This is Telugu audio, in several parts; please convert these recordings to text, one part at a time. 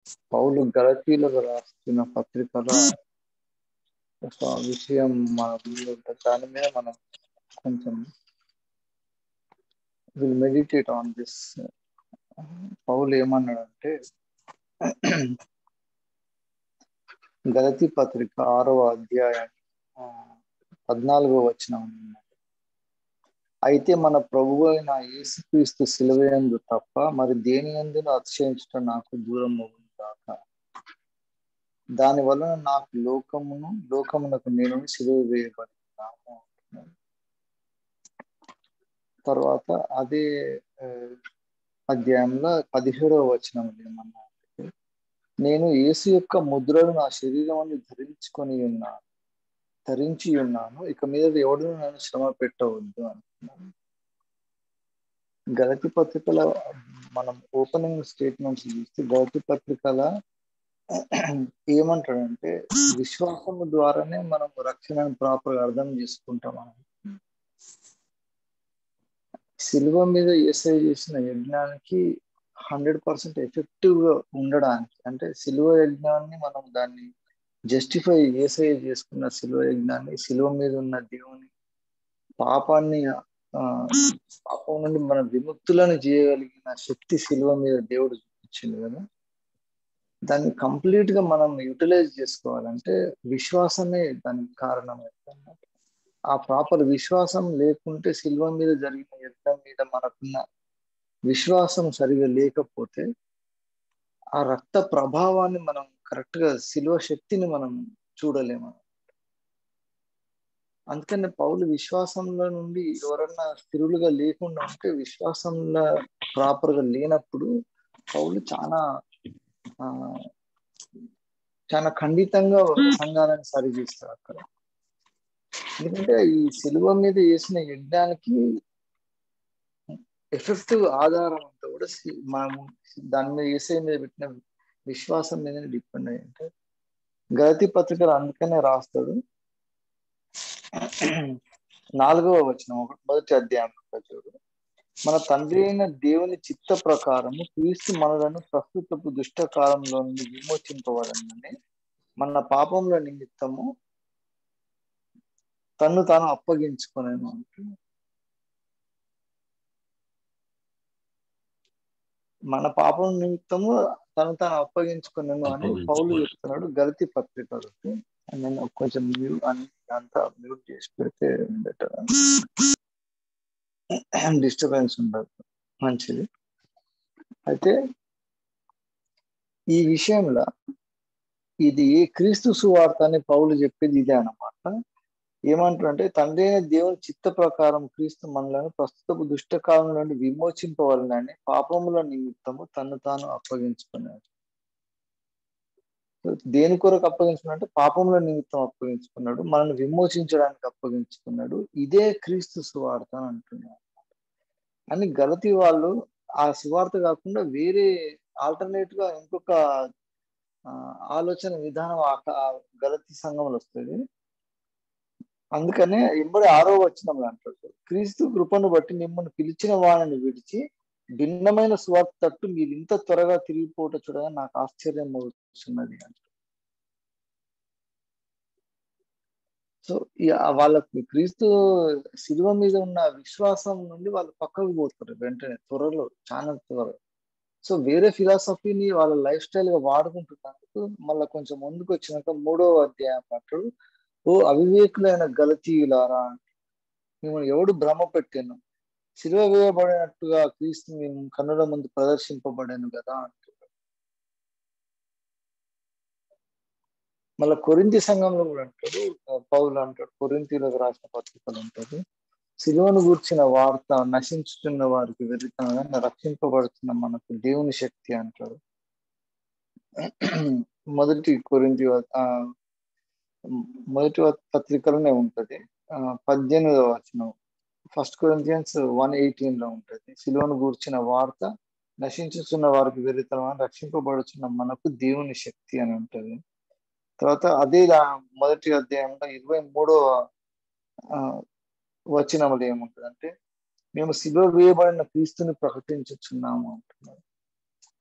పౌలు గలతీలకు రాస్తున్న పత్రికలో ఒక విషయం మన ముందు ఉంటుంది దాని మీద మనం కొంచెం will meditate on this Paul ఏమన్నాడంటే గలతి పత్రిక ఆరవ అధ్యాయం ఆ, పద్నాలుగో వచనం అయితే మన ప్రభు అయిన యేసుక్రీస్తు సిలువయందు తప్ప మరి దేని ఎందును అతిశయించడం నాకు దూరం కాక దాని వలన నాకు లోకమును లోకమునకు నేను సిలువ వేయబడినాను అంటున్నాడు. తర్వాత అదే ఆ, అధ్యాయంలో పదిహేడవ వచనం ఏమన్నా అంటే, నేను యేసు యొక్క ముద్రను నా శరీరం ధరించుకొని ఉన్నాను ధరించి ఉన్నాను ఇక మీద ఎవడు నన్ను శ్రమ పెట్టవద్దు అంటున్నాను గలతి పత్రికల మనం ఓపెనింగ్ స్టేట్మెంట్స్ చూస్తే గలతి పత్రికల ఏమంటాడంటే విశ్వాసము ద్వారానే మనం రక్షణను ప్రాపర్ అర్థం చేసుకుంటాం అని. సిలువ మీద ఏసై చేసిన యజ్ఞానికి హండ్రెడ్ పర్సెంట్ ఎఫెక్టివ్ గా ఉండడానికి అంటే సిలువ యజ్ఞాన్ని మనం దాన్ని జస్టిఫై ఏసై చేసుకున్న సిలువ యజ్ఞాన్ని సిలువ మీద ఉన్న దేవుని పాపాన్ని ఆ, పాపం నుండి మన విముక్తులను చేయగలిగిన శక్తి సిలువ మీద దేవుడు చూపించింది కదా దాన్ని కంప్లీట్ గా మనం యూటిలైజ్ చేసుకోవాలంటే విశ్వాసమే దానికి కారణం అవుతుంది ఆ ప్రాపర్ విశ్వాసం లేకుంటే సిల్వ మీద జరిగిన యుద్ధం మీద మనకున్న విశ్వాసం సరిగా లేకపోతే ఆ రక్త ప్రభావాన్ని మనం కరెక్ట్ గా సిల్వ శక్తిని మనం చూడలేము అందుకని పౌలు విశ్వాసంలో నుండి ఎవరన్నా స్థిరులుగా లేకుండా ఉంటే విశ్వాసంలో ప్రాపర్ గా లేనప్పుడు పౌలు చాలా ఆ చాలా ఖండితంగా సంఘాలను సరిచేస్తారు అక్కడ ఎందుకంటే ఈ సిలువ మీద వేసిన యజ్ఞానికి ఎఫెక్టివ్ ఆధారం అంతా కూడా సి- మనము దాని మీద ఏసై మీద పెట్టిన విశ్వాసం మీద డిపెండ్ అయ్యి ఉంటాయి గతి పత్రికలు అందుకనే రాస్తాడు నాలుగవ వచనం ఒకటి మొదటి అధ్యాయం చూడు మన తండ్రి అయిన దేవుని చిత్త ప్రకారము క్రీస్తు మనలను ప్రస్తుతపు దుష్ట కాలంలో నుండి విమోచింపబడనని మన పాపముల నిమిత్తము తన్ను తాను అప్పగించుకునేను అంటున్నాడు మన పాపం నిమిత్తము తను తాను అప్పగించుకున్నాను అని పౌలు చెప్తున్నాడు గలతి పత్రికలకి నేను కొంచెం మ్యూట్ అని అంతా మ్యూట్ చేసి పెడితే బెటర్ డిస్టర్బెన్స్ ఉండదు మంచిది అయితే ఈ విషయంలో ఇది ఏ క్రీస్తు సువార్త అని పౌలు చెప్పేది ఇదే అన్నమాట ఏమంటారంటే తండ్రి అయిన దేవుని చిత్త ప్రకారం క్రీస్తు మనలను ప్రస్తుతపు దుష్టకాలం నుండి విమోచింపవలనని పాపముల నిమిత్తము తను తాను అప్పగించుకున్నాడు దేని కొరకు అప్పగించుకున్నాడు పాపముల నిమిత్తం అప్పగించుకున్నాడు మనల్ని విమోచించడానికి అప్పగించుకున్నాడు ఇదే క్రీస్తు సువార్త అని అంటున్నాడు అని గలతి వాళ్ళు ఆ సువార్త కాకుండా వేరే ఆల్టర్నేట్ గా ఇంకొక ఆ, ఆలోచన విధానం ఆ- ఆ గలతి సంఘంలో వస్తుంది అందుకనే ఎంబడి ఆరో వచ్చిన అంటాడు క్రీస్తు కృపను బట్టి మిమ్మల్ని పిలిచిన వాడిని విడిచి భిన్నమైన సువార్త తట్టు మీరు ఇంత త్వరగా తిరిగిపోవట చూడగా నాకు ఆశ్చర్యం అవుతున్నది అంటాడు సో ఈ- ఆ వాళ్ళకి క్రీస్తు శిలువ మీద ఉన్న విశ్వాసం నుండి వాళ్ళు పక్కకు పోతారు వెంటనే త్వరలో చాలా త్వరలో సో వేరే ఫిలాసఫీని వాళ్ళ లైఫ్ స్టైల్ గా వాడుకుంటున్నందుకు మళ్ళీ కొంచెం ముందుకు వచ్చినాక మూడో అధ్యాయం అంటాడు ఓ అవివేకులైన గలతీయులారా మిమ్మల్ని ఎవడు భ్రమ పెట్టాను సిలువ వేయబడినట్టుగా క్రీస్తు మేము కన్నుల ముందు ప్రదర్శింపబడాను కదా అంటాడు మళ్ళీ కొరింతి సంఘంలో కూడా అంటాడు ఆ, పౌలు అంటాడు కొరింతిలకు రాసిన పత్రికలు ఉంటుంది సిలువను గూర్చిన వార్త నశించుతున్న వారికి వెళ్తానని రక్షింపబడుతున్న మనకు దేవుని శక్తి అంటాడు మొదటి కొరింతి ఆ, మొదటి పత్రికలోనే ఉంటది ఆ, పద్దెనిమిదవ వచనం ఫస్ట్ కొరింతియన్స్ వన్ ఎయిటీన్ లో ఉంటది సిలువను గూర్చిన వార్త నశించుతున్న వారికి వెళ్తామని రక్షింపబడుతున్న మనకు దేవుని శక్తి అని ఉంటది తర్వాత అదే దా- మొదటి అధ్యాయంలో ఇరవై మూడవ ఆ, వచనములు ఏముంటది అంటే మేము సిలువ వేయబడిన క్రీస్తుని ప్రకటించుచున్నాము అంటున్నారు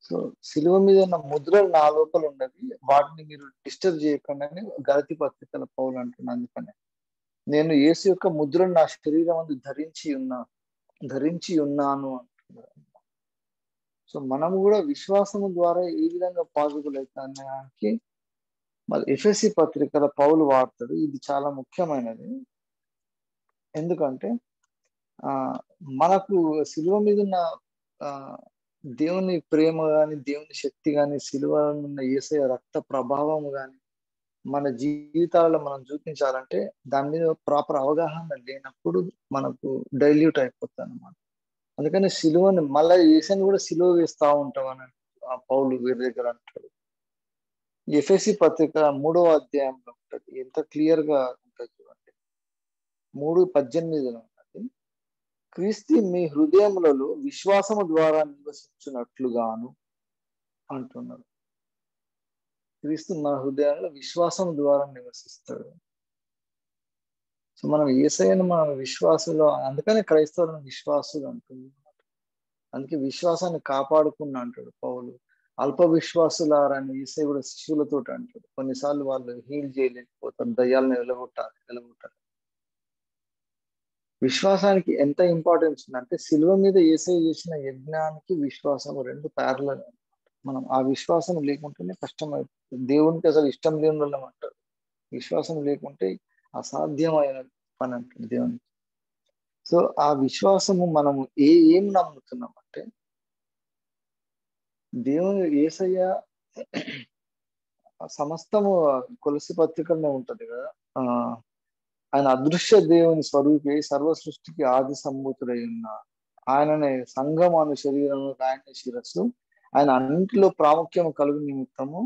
సో సిలువ మీద ఉన్న ముద్రలు నా లోపల ఉన్నది వాటిని మీరు డిస్టర్బ్ చేయకుండా అని గలతి పత్రికల పౌలు అంటున్నా అందుకనే నేను యేసు యొక్క ముద్రను నా శరీరం అందు ధరించి ఉన్నా ధరించి ఉన్నాను అంటున్నారు సో మనం కూడా విశ్వాసము ద్వారా ఏ విధంగా పాజిబుల్ అవుతానికి మరి ఎఫ్ఎస్సి పత్రికల పౌలు వాడతాడు ఇది చాలా ముఖ్యమైనది ఎందుకంటే ఆ మనకు సిలువ మీద ఉన్న ఆ దేవుని ప్రేమ గాని దేవుని శక్తి గాని సిలువ ఉన్న ఏసయ రక్త ప్రభావం గాని మన జీవితాలలో మనం చూపించాలంటే దాని మీద ప్రాపర్ అవగాహన లేనప్పుడు మనకు డైల్యూట్ అయిపోతుంది అనమాట అందుకని సిలువని మళ్ళీ ఏసని కూడా సిలువ వేస్తా ఉంటాం అని ఆ పౌలు వీరి దగ్గర అంటాడు ఎఫ్ఎస్సి పత్రిక మూడవ అధ్యాయంలో ఉంటది ఎంత క్లియర్ గా ఉంటుంది చూడండి మూడు పద్దెనిమిదిలో ఉన్నది క్రీస్తు మీ హృదయములలో విశ్వాసము ద్వారా నివసించినట్లుగాను అంటున్నాడు క్రీస్తు మన హృదయంలో విశ్వాసం ద్వారా నివసిస్తాడు సో మనం ఏసైన మన విశ్వాసులో అందుకనే క్రైస్తవులను విశ్వాసులు అంటుంది అందుకే విశ్వాసాన్ని కాపాడుకున్నా అంటాడు పౌలు అల్ప విశ్వాసులారని ఈసై కూడా శిష్యులతో అంటాడు కొన్నిసార్లు వాళ్ళు హీల్ చేయలేకపోతారు దయ్యాలను వెలగొట్టాలి వెలగొట్టాలి విశ్వాసానికి ఎంత ఇంపార్టెన్స్ ఉందంటే శిలువ మీద ఏసై చేసిన యజ్ఞానికి విశ్వాసం రెండు ప్యారల మనం ఆ విశ్వాసం లేకుంటేనే కష్టమైపోతుంది దేవునికి అసలు ఇష్టం లేని వాళ్ళం అంటారు విశ్వాసం లేకుంటే అసాధ్యమైన పని అంటుంది దేవునికి సో ఆ విశ్వాసము మనము ఏ ఏం నమ్ముతున్నాం అంటే దేవుని ఏసయ్య సమస్తము కొలసి పత్రికల్లో ఉంటది కదా ఆ ఆయన అదృశ్య దేవుని స్వరూపి సర్వ సృష్టికి ఆది సంభూతుడై ఉన్న ఆయననే సంఘం అను శరీరంలో ఆయన శిరస్సు ఆయన అన్నింటిలో ప్రాముఖ్యం కలుగు నిమిత్తము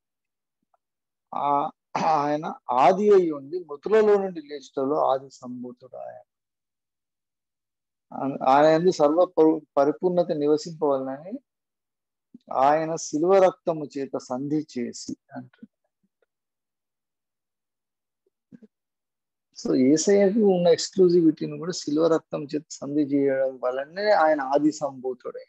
ఆ ఆయన ఆది అయి ఉండి మృతులలో నుండి లేచటలో ఆది సంభూతుడు ఆయన ఆయన సర్వ పరిపూర్ణత నివసింపవాలని ఆయన శిల్వ రక్తము చేత సంధి చేసి అంటుంది సో ఏసయ్యకు ఉన్న ఎక్స్క్లూజివిటీని కూడా శిల్వ రక్తం చేత సంధి చేయడం వల్లనే ఆయన ఆది సంభూతుడై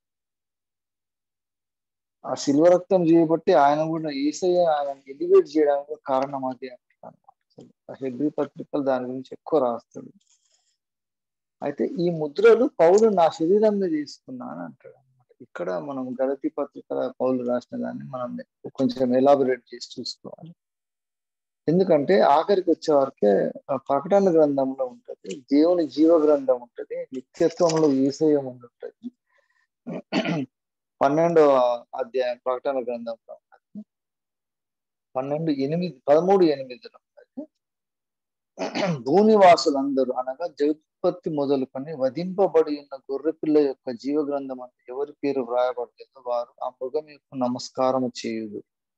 ఆ శిల్వ రక్తం చేయబట్టి ఆయన కూడా ఏసయ్య ఆయన ఎలివేట్ చేయడానికి కారణం అది అంటున్నాను హెబ్రి పత్రికలు దాని గురించి ఎక్కువ రాస్తాడు అయితే ఈ ముద్రలు పౌలు నా శరీరం మీద తీసుకున్నాను అంటాడు అనమాట ఇక్కడ మనం గలతి పత్రికల పౌలు రాసిన దాన్ని మనం కొంచెం ఎలాబొరేట్ చేసి చూసుకోవాలి ఎందుకంటే ఆఖరికి వచ్చే వరకే ప్రకటన గ్రంథంలో ఉంటది దేవుని జీవ గ్రంథం ఉంటది నిత్యత్వంలో ఈసయం ఉంటది పన్నెండో అధ్యాయం ప్రకటన గ్రంథంలో ఉన్నది పన్నెండు ఎనిమిది పదమూడు ఎనిమిదిలో ఉన్నది భూనివాసులందరూ అనగా జగత్పత్తి మొదలుకొని వధింపబడి ఉన్న గొర్రెపిల్ల యొక్క జీవ గ్రంథం అంటే ఎవరి పేరు వ్రాయబడలేదో వారు ఆ మృగం యొక్క నమస్కారం చేయుదు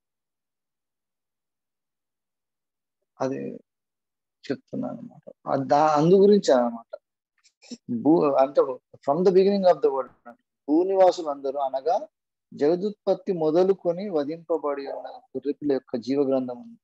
అది చెప్తున్నాను అనమాట దా అందు గురించి అనమాట భూ అంటే from the beginning of the word భూనివాసులు అందరూ అనగా జగదుత్పత్తి మొదలుకొని వధింపబడి ఉన్న గొర్రెపిల్ల యొక్క జీవ గ్రంథం ఉంది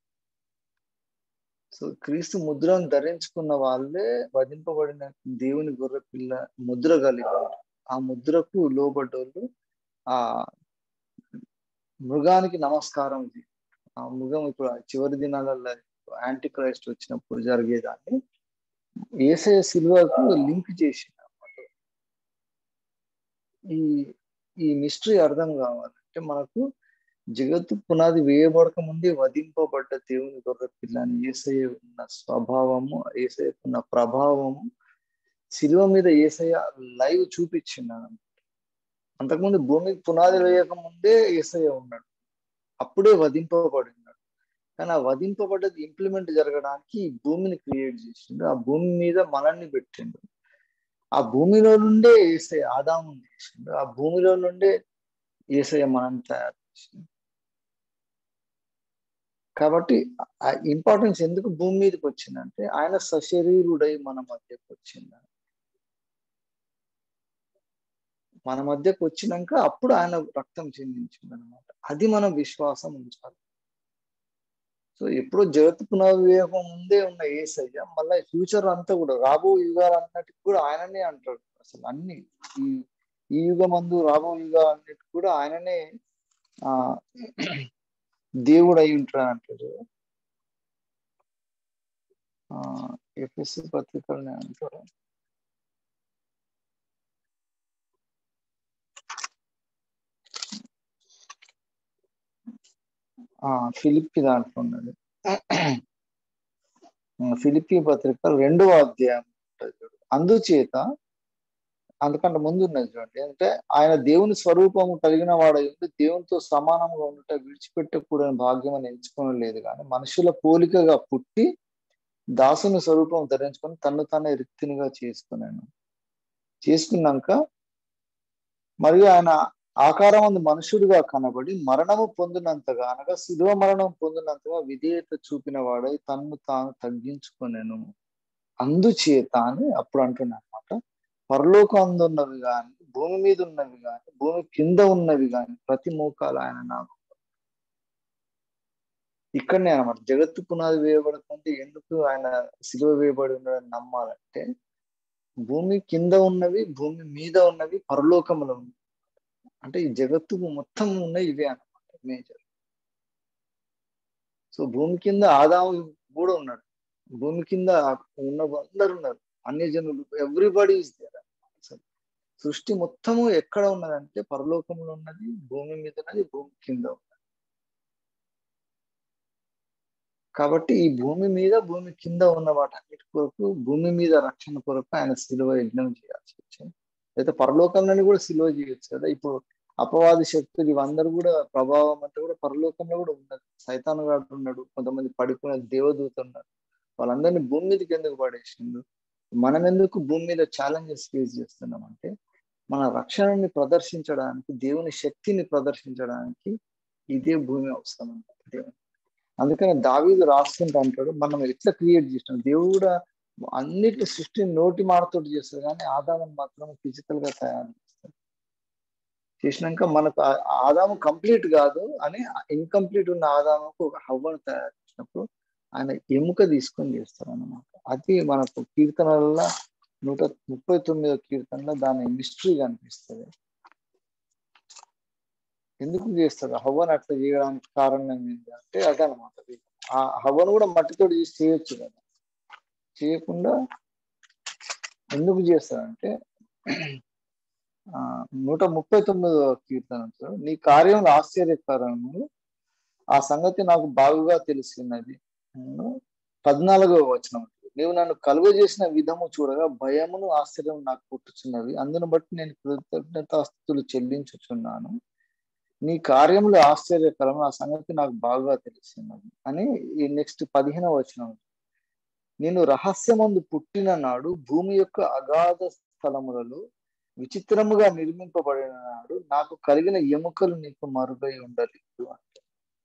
సో క్రీస్తు ముద్రను ధరించుకున్న వాళ్ళే వధింపబడిన దేవుని గొర్రె పిల్ల ముద్ర కలిగి ఆ ముద్రకు లోబడ్డోళ్ళు ఆ మృగానికి నమస్కారం ఆ మృగం ఇప్పుడు చివరి దినాలలో యాంటీ క్రైస్ట్ వచ్చినప్పుడు జరిగేదాన్ని ఏసే సిల్వకు లింక్ చేసింది అన్నమాట ఈ ఈ మిస్టరీ అర్థం కావాలంటే మనకు జగత్తు పునాది వేయబడక ముందే వధింపబడ్డ దేవుని గొర్రె పిల్లని ఏసయ్య ఉన్న స్వభావము ఏసయ్య ఉన్న ప్రభావము శిలువ మీద ఏసయ్య లైవ్ చూపించింది అంతకుముందు భూమికి పునాది వేయక ముందే ఏసయ్య ఉన్నాడు అప్పుడే వధింపబడి ఉన్నాడు కానీ ఆ వధింపబడ్డది ఇంప్లిమెంట్ జరగడానికి ఈ భూమిని క్రియేట్ చేసిండు ఆ భూమి మీద మనల్ని పెట్టిండు ఆ భూమిలో నుండే ఏసయ్య ఆదాము చేసిండు ఆ భూమిలో నుండే ఏసయ్య మనల్ని తయారు చేసిండు కాబట్టి ఆ ఇంపార్టెన్స్ ఎందుకు భూమి మీదకి వచ్చిందంటే ఆయన సశరీరుడై మన మధ్యకు వచ్చింది మన మధ్యకు వచ్చినాక అప్పుడు ఆయన రక్తం చెందించింది అనమాట అది మనం విశ్వాసం ఉంచాలి సో ఎప్పుడో జగత్ పునర్వేహం ముందే ఉన్న ఏసయ్య మళ్ళీ ఫ్యూచర్ అంతా కూడా రాబో యుగాలు అన్నట్టు కూడా ఆయననే అంటాడు అసలు అన్ని ఈ ఈ యుగమందు రాబో యుగాన్నిటి కూడా ఆయననే ఆ దేవుడు అయి ఉంటాడు అంటాడు ఆ ఎఫ్ఎస్సి పత్రికల్ని అంటారు ఆ ఫిలిప్పి దాంట్లో ఉన్నది ఫిలిప్పి పత్రిక రెండవ అధ్యాయం ఉంటుంది చూడు. అందుచేత అందుకంటే ముందు ఉన్నది చూడండి అంటే ఆయన దేవుని స్వరూపము కలిగిన వాడు ఉండి దేవునితో సమానంగా ఉండుట విడిచిపెట్టకూడని భాగ్యం అని ఎంచుకోలేదు కానీ మనుషుల పోలికగా పుట్టి దాసుని స్వరూపం ధరించుకొని తన్ను తానే రిక్తినిగా చేసుకున్నాను చేసుకున్నాక మరియు ఆయన ఆకారం అందు మనుషుడిగా కనబడి మరణము పొందినంతగా అనగా శిలువ మరణం పొందినంతగా విధేయత చూపిన వాడై తన్ను తాను తగ్గించుకొనెను అందుచేత అని అప్పుడు అంటున్నా అనమాట పరలోకం అందున్నవి కానీ భూమి మీద ఉన్నవి కానీ భూమి కింద ఉన్నవి కానీ ప్రతి మోకాలు ఆయన నాకు ఇక్కడనే అనమాట జగత్తు పునాది వేయబడకుంటే ఎందుకు ఆయన సిలువ వేయబడి ఉన్నాడని నమ్మాలంటే భూమి కింద ఉన్నవి భూమి మీద ఉన్నవి పరలోకములో ఉన్నవి అంటే ఈ జగత్తు మొత్తం ఉన్న ఇవే అనమాట మేజర్ సో భూమి కింద ఆదాము కూడా ఉన్నాడు భూమి కింద ఉన్న అందరు ఉన్నారు అన్ని జనులు ఎవ్రీబడి ఇస్ దేర్ సృష్టి మొత్తము ఎక్కడ ఉన్నదంటే పరలోకంలో ఉన్నది భూమి మీద ఉన్నది భూమి కింద ఉన్నది కాబట్టి ఈ భూమి మీద భూమి కింద ఉన్న వాటన్నిటి కొరకు భూమి మీద రక్షణ కొరకు ఆయన సిలువ యజ్ఞం చేయాల్సి వచ్చింది అయితే పరలోకంలోని కూడా సిలువ చేయొచ్చు కదా ఇప్పుడు అపవాది శక్తులు ఇవందరూ కూడా ప్రభావం అంటే కూడా పరలోకంలో కూడా ఉన్నది సైతాన్ గాడు ఉన్నాడు కొంతమంది పడిపోయిన దేవదూత ఉన్నారు వాళ్ళందరినీ భూమి మీదకి ఎందుకు పడేసిండు మనం ఎందుకు భూమి మీద ఛాలెంజెస్ ఫేస్ చేస్తున్నాం అంటే మన రక్షణని ప్రదర్శించడానికి దేవుని శక్తిని ప్రదర్శించడానికి ఇదే భూమి అవసరం అన్నమాట దేవుని అందుకని దావీదు రాస్తుంటే అంటాడు మనం ఎట్లా క్రియేట్ చేసినాం దేవుడు కూడా అన్నిటి సృష్టిని నోటి మాటతోటి చేస్తారు కానీ ఆదామం మాత్రం ఫిజికల్ గా తయారు చేస్తారు చేసినాక మనకు ఆదాము కంప్లీట్ కాదు అని ఇన్కంప్లీట్ ఉన్న ఆదాముకు ఒక హవ్వను తయారు చేసినప్పుడు ఆయన ఎముక తీసుకొని చేస్తారు అన్నమాట అది మనకు కీర్తనల నూట ముప్పై తొమ్మిదో కీర్తనలో దాని మిస్టరీ కనిపిస్తుంది ఎందుకు చేస్తారు హవ్వను అట్లా చేయడానికి కారణం ఏంటి అంటే అదనమాట ఆ హవ్వను కూడా మట్టితో చేసి చేయొచ్చు కదా చేయకుండా ఎందుకు చేస్తారంటే ఆ నూట ముప్పై తొమ్మిదో కీర్తన నీ కార్యంలో ఆశ్చర్యకరము ఆ సంగతి నాకు బాగుగా తెలిసినది పద్నాలుగో వచనం నీవు నన్ను కలువ చేసిన విధము చూడగా భయమును ఆశ్చర్యం నాకు పుట్టుచున్నవి అందును బట్టి నేను కృతజ్ఞతాస్తులు చెల్లించుచున్నాను నీ కార్యములు ఆశ్చర్యకరం ఆ సంగతి నాకు బాగా తెలిసినది అని ఈ నెక్స్ట్ పదిహేనవ వచనం నేను రహస్యమందు పుట్టిన నాడు భూమి యొక్క అగాధ స్థలములలో విచిత్రముగా నిర్మింపబడిన నాడు నాకు కలిగిన ఎముకలు నీకు మరుగై ఉండలేదు అంటే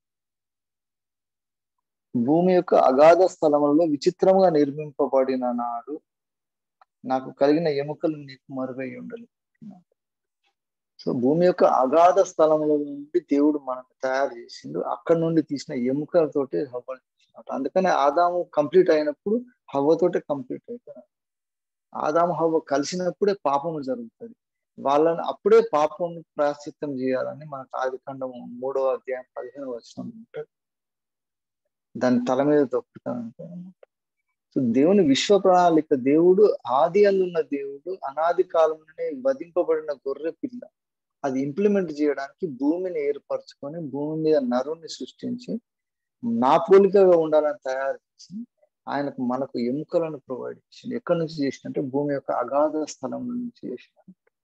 భూమి యొక్క అగాధ స్థలములలో విచిత్రముగా నిర్మింపబడిన నాడు నాకు కలిగిన ఎముకలు నీకు మరుగై ఉండలేదు సో భూమి యొక్క అగాధ స్థలముల నుండి దేవుడు మనకు తయారు చేసిండు అక్కడ నుండి తీసిన ఎముకలతోటి హవ్వ చేసినట్టు అందుకని ఆదాము కంప్లీట్ అయినప్పుడు హవ్వతోటే కంప్లీట్ అవుతారు ఆదాము హవ్వ కలిసినప్పుడే పాపము జరుగుతుంది వాళ్ళని అప్పుడే పాపం ప్రాశ్చిత్తం చేయాలని మనకు ఆది ఖండము మూడో అధ్యాయం పదిహేను వచ్చిన ఉంటుంది దాని తల మీద తొక్కుతానంటే సో దేవుని విశ్వ ప్రణాళిక దేవుడు ఆది అందున్న దేవుడు అనాది కాలంలోనే వధింపబడిన గొర్రె పిల్ల అది ఇంప్లిమెంట్ చేయడానికి భూమిని ఏర్పరచుకొని భూమి మీద నరుని సృష్టించి నా పోలికగా ఉండాలని తయారు చేసి ఆయనకు మనకు ఎముకలను ప్రొవైడ్ చేసింది ఎక్కడి నుంచి చేసినంటే భూమి యొక్క అగాధ స్థలం నుంచి చేసిన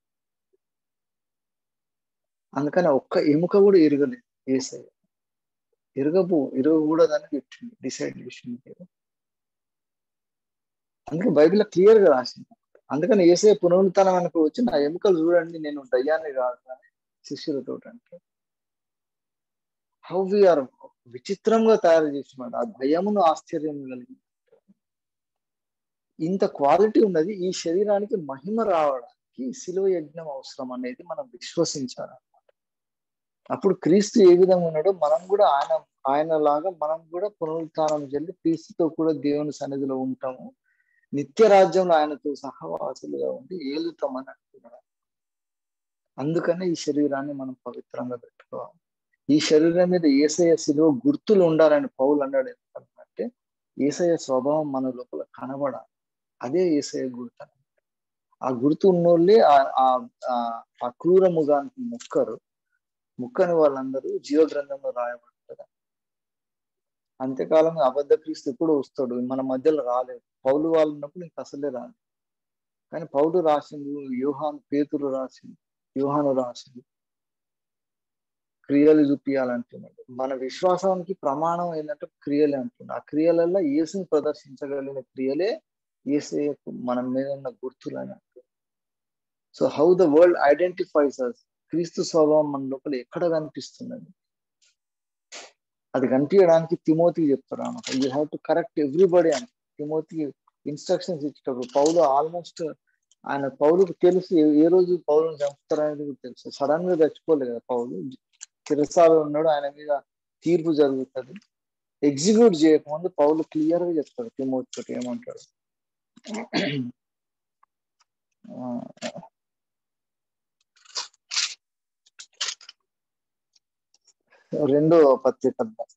అందుకని ఒక్క ఎముక కూడా ఎరగలేదు ఏసయ్య ఎరగబో ఎరగకూడదని చెప్పింది డిసైడ్ చేసింది అందుకే బైబిల్ క్లియర్ గా రాసింది అందుకని ఏసే పునరుత్నం అనుకో వచ్చి నా ఎముకలు చూడండి నేను దయ్యాన్ని కాదు అని శిష్యులతో అంటే హౌ వీఆర్ విచిత్రంగా తయారు చేసినాడు ఆ భయమును ఆశ్చర్యం కలిగి ఇంత క్వాలిటీ ఉన్నది ఈ శరీరానికి మహిమ రావడానికి శిలువ యజ్ఞం అవసరం అనేది మనం విశ్వసించాలన్నమాట అప్పుడు క్రీస్తు ఏ విధంగా ఉన్నాడో మనం కూడా ఆయన ఆయన లాగా మనం కూడా పునరుత్నం చెల్లి క్రీస్తుతో కూడా దేవుని సన్నిధిలో ఉంటాము నిత్య రాజ్యంలో ఆయనతో సహవాసులుగా ఉండి ఏలుతామని అంటున్నాడు అందుకనే ఈ శరీరాన్ని మనం పవిత్రంగా పెట్టుకోవాలి ఈ శరీరం మీద ఏసయ శిలువ గుర్తులు ఉండాలని పౌలు అన్నాడు ఎందుకంటే ఏసయ స్వభావం మన లోపల కనబడాలి అదే ఏసయ గుర్తు ఆ గుర్తు ఉన్నోళ్ళే ఆ క్రూర ముఖానికి ముక్కరు ముక్కని వాళ్ళందరూ జీవ గ్రంథంలో రాయబడతారు అంత్యకాలంలో అబద్ధ క్రీస్తు ఎప్పుడు వస్తాడు మన మధ్యలో రాలేదు పౌలు వాళ్ళు ఉన్నప్పుడు ఇంక అసలే రాలేదు కానీ పౌలు రాసింది యూహాన్ పేతురు రాసింది యూహాను రాసింది క్రియలు చూపించాలంటున్నాడు మన విశ్వాసానికి ప్రమాణం ఏంటంటే క్రియలే అంటున్నాడు ఆ క్రియలలో ఏసుని ప్రదర్శించగలిగిన క్రియలే ఏసయ్యకు మన మీద ఉన్న గుర్తులని అంటున్నాడు so how the world identifies us క్రీస్తు స్వభావం మన లోపల ఎక్కడ కనిపిస్తున్నది అది కనిపించడానికి తిమోతి చెప్తారు అనమాట you have to correct everybody అని తిమోతి ఇన్స్ట్రక్షన్స్ ఇచ్చేటప్పుడు పౌలు ఆల్మోస్ట్ ఆయన పౌలుకు తెలుసు ఏ రోజు పౌలను చంపుతారనేది కూడా తెలుసు సడన్ గా చచ్చిపోలేదు కదా పౌలు చిరసాలు ఉన్నాడు ఆయన మీద తీర్పు జరుగుతుంది ఎగ్జిక్యూట్ చేయకముందు పౌలు క్లియర్ గా చెప్తాడు తిమోతి తోటి ఏమంటాడు రెండో పత్రిక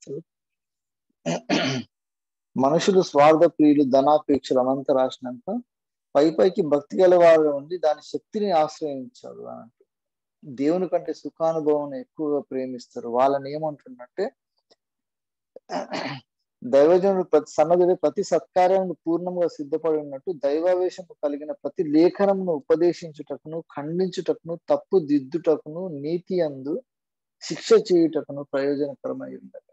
మనుషులు స్వార్థ ప్రియులు ధనాపేక్షలు అమంత రాసినాక పై పైకి భక్తి గల వారు ఉండి దాని శక్తిని ఆశ్రయించారు అని దేవుని కంటే సుఖానుభవం ఎక్కువగా ప్రేమిస్తారు వాళ్ళని ఏమంటుందంటే దైవజనుడు ప్రతి సన్నదుడు ప్రతి సత్కార్యం పూర్ణంగా సిద్ధపడి ఉన్నట్టు దైవావేశం కలిగిన ప్రతి లేఖనమును ఉపదేశించుటకును ఖండించుటకును తప్పు దిద్దుటకును నీతి అందు శిక్ష చేయుటకును ప్రయోజనకరమై ఉండాలి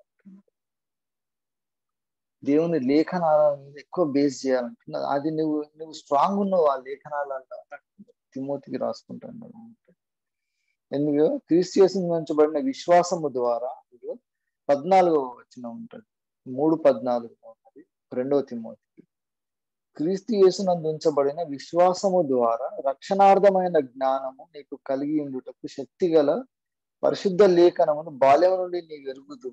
దేవుని లేఖనాల మీద ఎక్కువ బేస్ చేయాలంటున్నది అది నువ్వు నువ్వు స్ట్రాంగ్ ఉన్నావు ఆ లేఖనాలలో తిమోతికి రాసుకుంటాను ఎందుకు క్రీస్టియస్ ఉంచబడిన విశ్వాసము ద్వారా పద్నాలుగవ వచ్చిన ఉంటుంది మూడు పద్నాలుగు ఉన్నది రెండవ తిమోతికి క్రీస్తు యేసునందు ఉంచబడిన విశ్వాసము ద్వారా రక్షణార్థమైన జ్ఞానము నీకు కలిగి ఉండుటకు శక్తి గల పరిశుద్ధ లేఖనమును బాల్యం నుండి నీ వెరుగుదు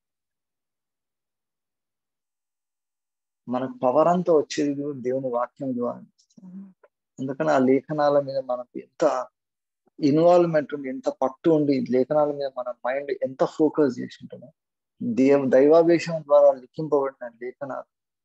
మనకు పవర్ అంతా వచ్చేది దేవుని వాక్యం ద్వారా అందుకని ఆ లేఖనాల మీద మనకు ఎంత ఇన్వాల్వ్మెంట్ ఉండి ఎంత పట్టు ఉండి లేఖనాల మీద మన మైండ్ ఎంత ఫోకస్ చేసి ఉంటుందో దేవ దైవావేశం ద్వారా లిఖింపబడిన లేఖనాలు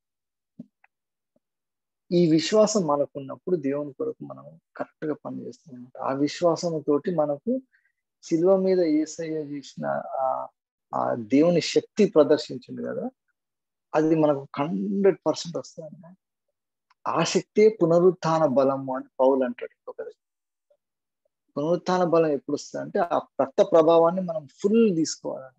ఈ విశ్వాసం మనకున్నప్పుడు దేవుని కొరకు మనం కరెక్ట్ గా పనిచేస్తాం ఆ విశ్వాసం తోటి మనకు శిల్వ మీద ఏసయ్య చేసిన ఆ దేవుని శక్తి ప్రదర్శించింది కదా అది మనకు హండ్రెడ్ పర్సెంట్ వస్తుంది ఆ శక్తే పునరుత్న బలము అని పౌలు అంటాడు ఒకరి పునరుత్న బలం ఎప్పుడు వస్తుంది అంటే ఆ రక్త ప్రభావాన్ని మనం ఫుల్ తీసుకోవాలన్నమాట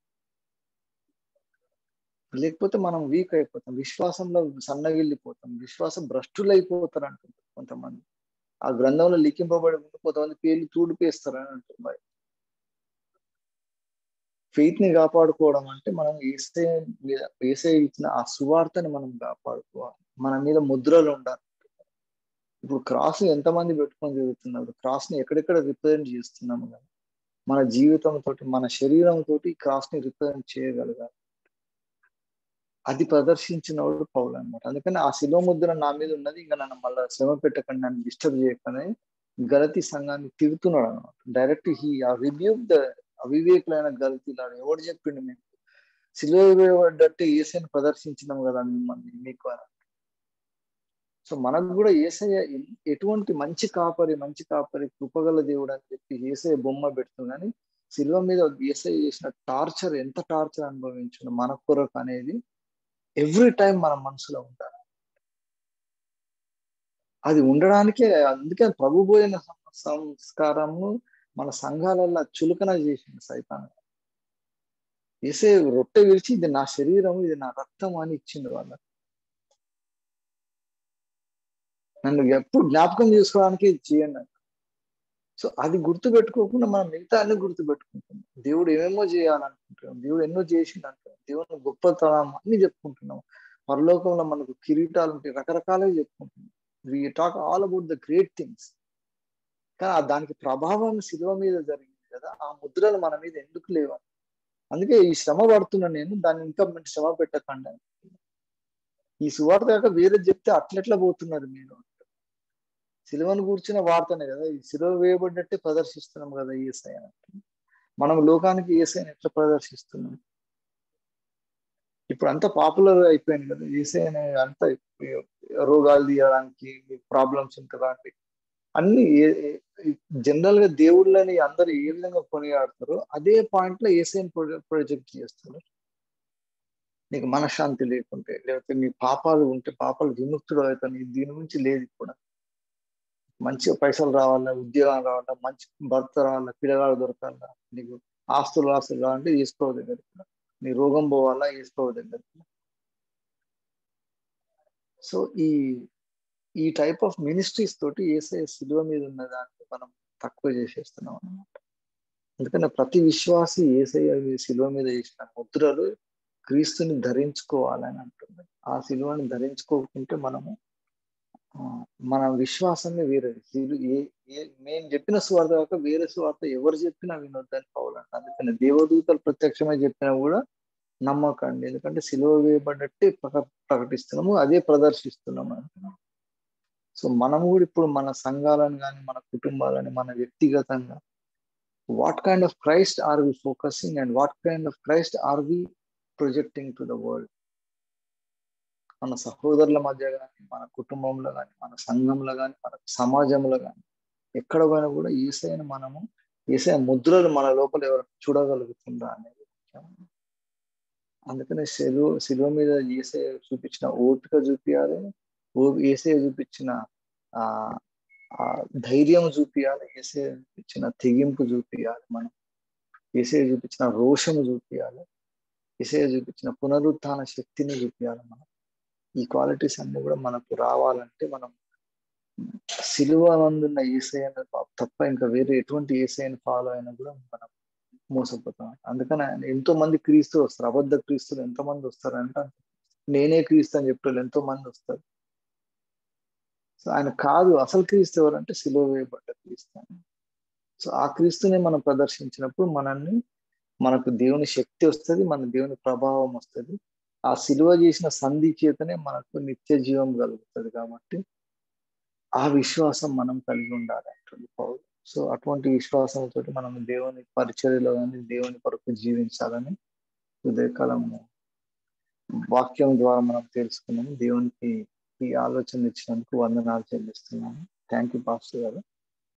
లేకపోతే మనం వీక్ అయిపోతాం విశ్వాసంలో సన్నగిల్లిపోతాం విశ్వాసం భ్రష్టులు అయిపోతారు అంటుంది కొంతమంది ఆ గ్రంథంలో లిఖింపబడి ముందు కొంతమంది పేర్లు తూడిపేస్తారు అని అంటుంది మరి ఫెయిత్ ని కాపాడుకోవడం అంటే మనం ఏసే మీద ఏసే ఇచ్చిన ఆ సువార్తని మనం కాపాడుకోవాలి మన మీద ముద్రలు ఉండాలి ఇప్పుడు క్రాస్ ఎంతమంది పెట్టుకొని తిరుగుతున్నారు క్రాస్ ని ఎక్కడెక్కడ రిప్రజెంట్ చేస్తున్నాము కదా మన జీవితం తోటి మన శరీరం తోటి క్రాస్ ని రిప్రజెంట్ చేయగలగాలి అది ప్రదర్శించిన వాడు పౌలు అనమాట అందుకని ఆ శిలో ముద్ర నా మీద ఉన్నది ఇంకా నన్ను మళ్ళీ శ్రమ పెట్టకండి నన్ను డిస్టర్బ్ చేయకనే గలతి సంఘాన్ని తిరుగుతున్నాడు అనమాట direct he uh review the అవివేకులైన గలతీలాడు ఎవడు చెప్పిండు మీకు సిలువబడ్డట్టు ఏసైని ప్రదర్శించినాం కదా మిమ్మల్ని మీకు సో మనకు కూడా ఏసయ్య ఎటువంటి మంచి కాపరి మంచి కాపరి కృపగల దేవుడు అని చెప్పి ఏసయ్య బొమ్మ పెడుతుంది కానీ శిల్వ మీద ఏసయ్య చేసిన టార్చర్ ఎంత టార్చర్ అనుభవించిన మన కొరకు అనేది ఎవ్రీ టైం మన మనసులో ఉండాలి అది ఉండడానికే అందుకే ప్రభు పోయిన సంస్కారము మన సంఘాలలో చులకన చేసింది సైతాన్ వేసే రొట్టె విరిచి ఇది నా శరీరం ఇది నా రక్తం అని ఇచ్చింది వాళ్ళ నన్ను ఎప్పుడు జ్ఞాపకం చేసుకోవడానికి ఇది చేయండి సో అది గుర్తు పెట్టుకోకుండా మనం మిగతా అన్ని గుర్తు పెట్టుకుంటున్నాం దేవుడు ఏమేమో చేయాలనుకుంటున్నాం దేవుడు ఎన్నో చేసిండు అంటున్నాం దేవుని గొప్పతనం అన్ని చెప్పుకుంటున్నాం పరలోకంలో మనకు కిరీటాలు ఉంటాయి రకరకాలుగా చెప్పుకుంటున్నాం we talk all about the great things కానీ దానికి ప్రభావం శిలువ మీద జరిగింది కదా ఆ ముద్రలు మన మీద ఎందుకు లేవు అందుకే ఈ శ్రమ పడుతున్నా నేను దాన్ని ఇంకా మంచి శ్రమ పెట్టకండి ఈ సువార్త కాక వేరే చెప్తే అట్లెట్లా పోతున్నారు మీరు సిలువను కూర్చిన వార్తనే కదా ఈ సిలువ వేయబడ్డట్టే ప్రదర్శిస్తున్నాం కదా ఏసై అంటే మనం లోకానికి ఏసైని ఎట్లా ప్రదర్శిస్తున్నాం ఇప్పుడు అంత పాపులర్ అయిపోయింది కదా ఏసై అనే అంత రోగాలు తీయడానికి ప్రాబ్లమ్స్ ఉంటుందండి అన్ని జనరల్ గా దేవుళ్ళని అందరు ఏ విధంగా కొనియాడతారో అదే పాయింట్ లో ఏసైని ప్రొజెక్ట్ చేస్తారు నీకు మనశ్శాంతి లేకుంటే లేకపోతే నీ పాపాలు ఉంటే పాపాలు విముక్తుడు అవుతాను దీని నుంచి లేదు కూడా మంచిగా పైసలు రావాలా ఉద్యోగం రావాలా మంచి భర్త రావాలా పిల్లగాడు దొరకాలా నీకు ఆస్తులు ఆస్తులు కావాలంటే వేసుకోవ దగ్గర నీ రోగం పోవాలా వేసుకోవ దగ్గర సో ఈ ఈ టైప్ ఆఫ్ మినిస్ట్రీస్ తోటి ఏసఐ సిలువ మీద ఉన్న దాన్ని మనం తక్కువ చేసేస్తున్నాం అనమాట ఎందుకంటే ప్రతి విశ్వాసి ఏసఐ సిలువ మీద చేసిన ముద్రలు క్రీస్తుని ధరించుకోవాలని అంటుంది ఆ సిలువని ధరించుకోకుంటే మనము మన విశ్వాసాన్ని వేరే మేము చెప్పిన స్వార్థ కాక వేరే స్వార్థ ఎవరు చెప్పినా వినొద్దని కావాలంట అందుకని దేవదూతలు ప్రత్యక్షమై చెప్పినా కూడా నమ్మకండి ఎందుకంటే సిలువ వేయబడ్డట్టే ప్రకటిస్తున్నాము అదే ప్రదర్శిస్తున్నాము అంటున్నాం సో మనం కూడా ఇప్పుడు మన సంఘాలను కానీ మన కుటుంబాలని మన వ్యక్తిగతంగా what kind of Christ are we focusing and what kind of Christ are we projecting to the world మన సహోదరుల మధ్య కానీ మన కుటుంబంలో కానీ మన సంఘంలో కానీ మన సమాజంలో కానీ ఎక్కడ పోయినా కూడా ఈసైని మనము ఈసై ముద్రలు మన లోపల ఎవరు చూడగలుగుతుందా అనేది అందుకనే సెలువు శిలువ మీద ఏసే చూపించిన ఓపిక చూపించాలి ఓ ఏసే చూపించిన ఆ ధైర్యం చూపించాలి ఏసే చూపించిన తెగింపు చూపించాలి మనం ఏసే చూపించిన రోషము చూపించాలి ఏసే చూపించిన పునరుత్థాన శక్తిని చూపించాలి మనం ఈ క్వాలిటీస్ అన్ని కూడా మనకు రావాలంటే మనం సిలువ నందున్న ఏసైన తప్ప ఇంకా వేరే ఎటువంటి ఏసైని ఫాలో అయినా కూడా మనం మోసపోతాం అందుకని ఎంతో మంది క్రీస్తు వస్తారు అబద్ధ క్రీస్తులు ఎంతో మంది వస్తారంట నేనే క్రీస్తు అని చెప్పేవాళ్ళు ఎంతో మంది వస్తారు సో ఆయన కాదు అసలు క్రీస్తు ఎవరంటే సిలువ వేయబడ్డ క్రీస్తు అని సో ఆ క్రీస్తుని మనం ప్రదర్శించినప్పుడు మనల్ని మనకు దేవుని శక్తి వస్తుంది మన దేవుని ప్రభావం వస్తుంది ఆ సిలువ చేసిన సంధి చేతనే మనకు నిత్య జీవం కలుగుతుంది కాబట్టి ఆ విశ్వాసం మనం కలిగి ఉండాలి అంటుంది పౌరు సో అటువంటి విశ్వాసంతో మనం దేవుని పరిచర్యలో కానీ దేవుని కొరకు జీవించాలని ఉదయకాలము వాక్యం ద్వారా మనం తెలుసుకున్నాము దేవునికి ఈ ఆలోచన ఇచ్చినందుకు వందనాలు చెల్లిస్తున్నాను థ్యాంక్ యూ పాస్టర్ గారు